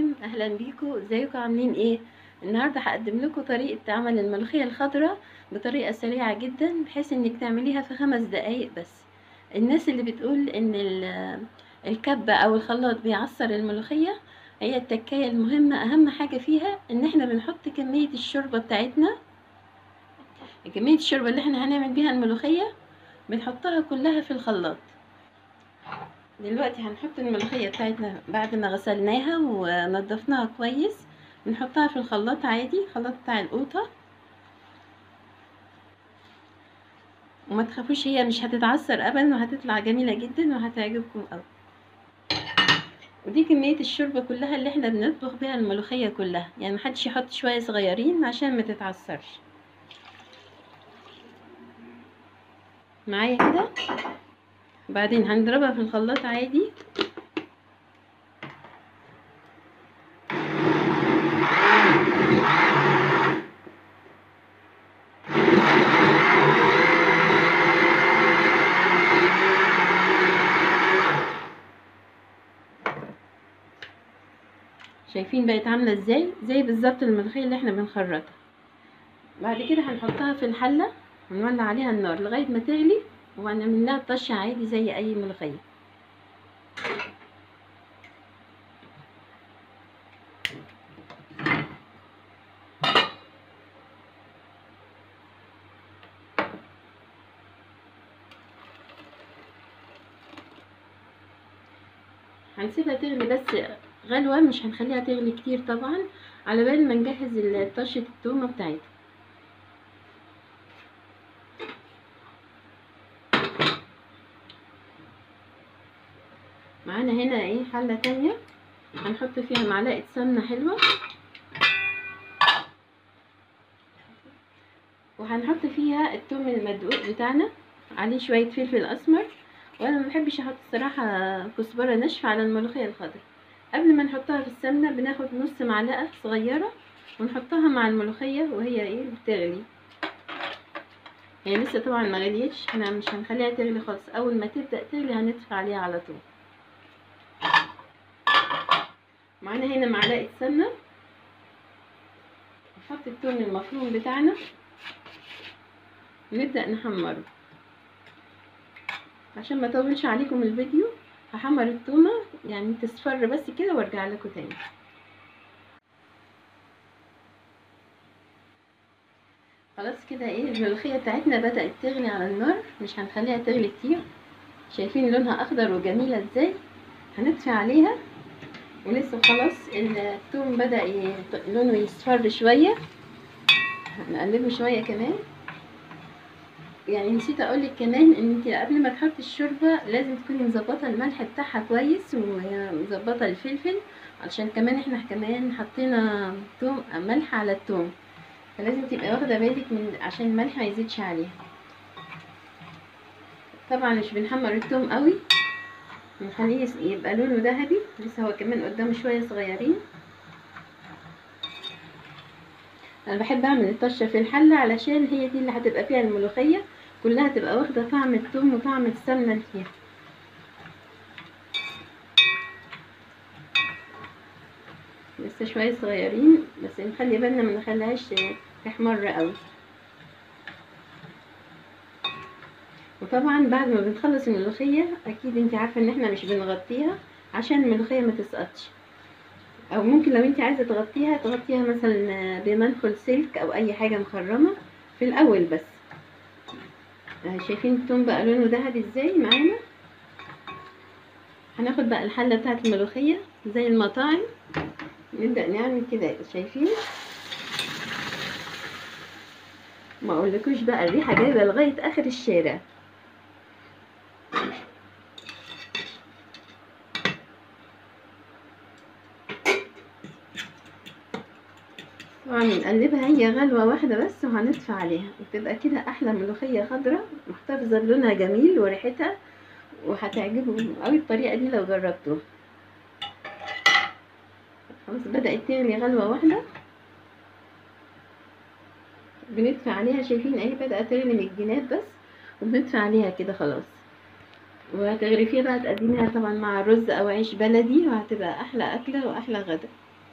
الرحيم اهلا بيكم ازيكم عاملين ايه النهارده هقدم لكم طريقه عمل الملوخيه الخضراء بطريقه سريعه جدا بحيث انك تعمليها في خمس دقايق بس الناس اللي بتقول ان ال- الكبه او الخلاط بيعصر الملوخيه هي التكايه المهمه اهم حاجه فيها ان احنا بنحط كميه الشوربه بتاعتنا كميه الشوربه اللي احنا هنعمل بيها الملوخيه بنحطها كلها في الخلاط دلوقتي هنحط الملوخية بتاعتنا بعد ما غسلناها ونضفناها كويس بنحطها في الخلاط عادي خلاط بتاع القوطة وما تخافوش هي مش هتتعصر ابدا وهتطلع جميلة جدا وهتعجبكم قوي ودي كمية الشوربة كلها اللي احنا بنطبخ بيها الملوخية كلها يعني محدش يحط شوية صغيرين عشان ما تتعصرش معايا كده بعدين هنضربها في الخلاط عادي شايفين بقت عامله ازاي زي بالظبط الملوخيه اللي احنا بنخرطها بعد كده هنحطها في الحله ونولع عليها النار لغايه ما تغلي وهنعمل لها طشه عادي زي اي ملوخيه هنسيبها تغلي بس غلوة مش هنخليها تغلي كتير طبعا على بال ما نجهز طشة التومة بتاعتها معانا هنا ايه حلة تانية هنحط فيها معلقة سمنة حلوة وهنحط فيها التوم المدقوق بتاعنا عليه شوية فلفل اسمر وانا ما بحبش احط الصراحة كزبرة ناشفة على الملوخية الخضراء قبل ما نحطها في السمنة بناخد نص معلقة صغيرة ونحطها مع الملوخية وهي ايه بتغلي هي لسه طبعا ما غليتش احنا مش هنخليها تغلي خالص اول ما تبدأ تغلي هنطفي عليها على طول معانا هنا معلقة سمنة نحط التوم المفروم بتاعنا ونبدأ نحمره عشان ما اطولش عليكم الفيديو هحمر التومة يعني تصفر بس كده وارجع لكم تاني خلاص كده ايه الملوخية بتاعتنا بدأت تغلي على النار مش هنخليها تغلي كتير شايفين لونها اخضر وجميلة ازاي هنطفي عليها ولسه خلاص الثوم بدأ ي... لونه يصفر شوية هنقلبه شوية كمان يعني نسيت اقولك كمان ان انت قبل ما تحطي الشوربة لازم تكوني مظبطة الملح بتاعها كويس ومظبطة الفلفل علشان كمان احنا كمان حطينا توم ملح على التوم فلازم تبقى واخدة بالك من عشان الملح ما يزيدش عليها طبعا مش بنحمر التوم قوي نخليه يبقى لونه ذهبي لسه هو كمان قدامه شويه صغيرين انا بحب اعمل الطشه في الحله علشان هي دي اللي هتبقى فيها الملوخيه كلها تبقى واخده طعم الثوم وطعم السمنه اللي فيها لسه شويه صغيرين بس نخلي بالنا ما نخليهاش تحمر قوي وطبعا بعد ما بنخلص الملوخية اكيد انت عارفة ان احنا مش بنغطيها عشان الملوخية ما تسقطش او ممكن لو انت عايزة تغطيها تغطيها مثلا بمنخل سلك او اي حاجة مخرمة في الاول بس شايفين التوم بقى لونه ذهبي ازاي معانا هناخد بقى الحلة بتاعت الملوخية زي المطاعم نبدأ نعمل كده شايفين ما اقولكوش بقى الريحة جايبة لغاية اخر الشارع طبعا نقلبها هي غلوة واحدة بس وهنطفي عليها وتبقى كده أحلى ملوخية خضراء محتفظة بلونها جميل وريحتها وهتعجبهم أوي الطريقة دي لو جربتوها خلاص بدأت تغلي غلوة واحدة بندفع عليها شايفين اهي بدأت تغلي من الجناب بس وبندفع عليها كده خلاص وهتغرفيها بقى تقدميها طبعا مع رز او عيش بلدي وهتبقى احلى اكله واحلى غدا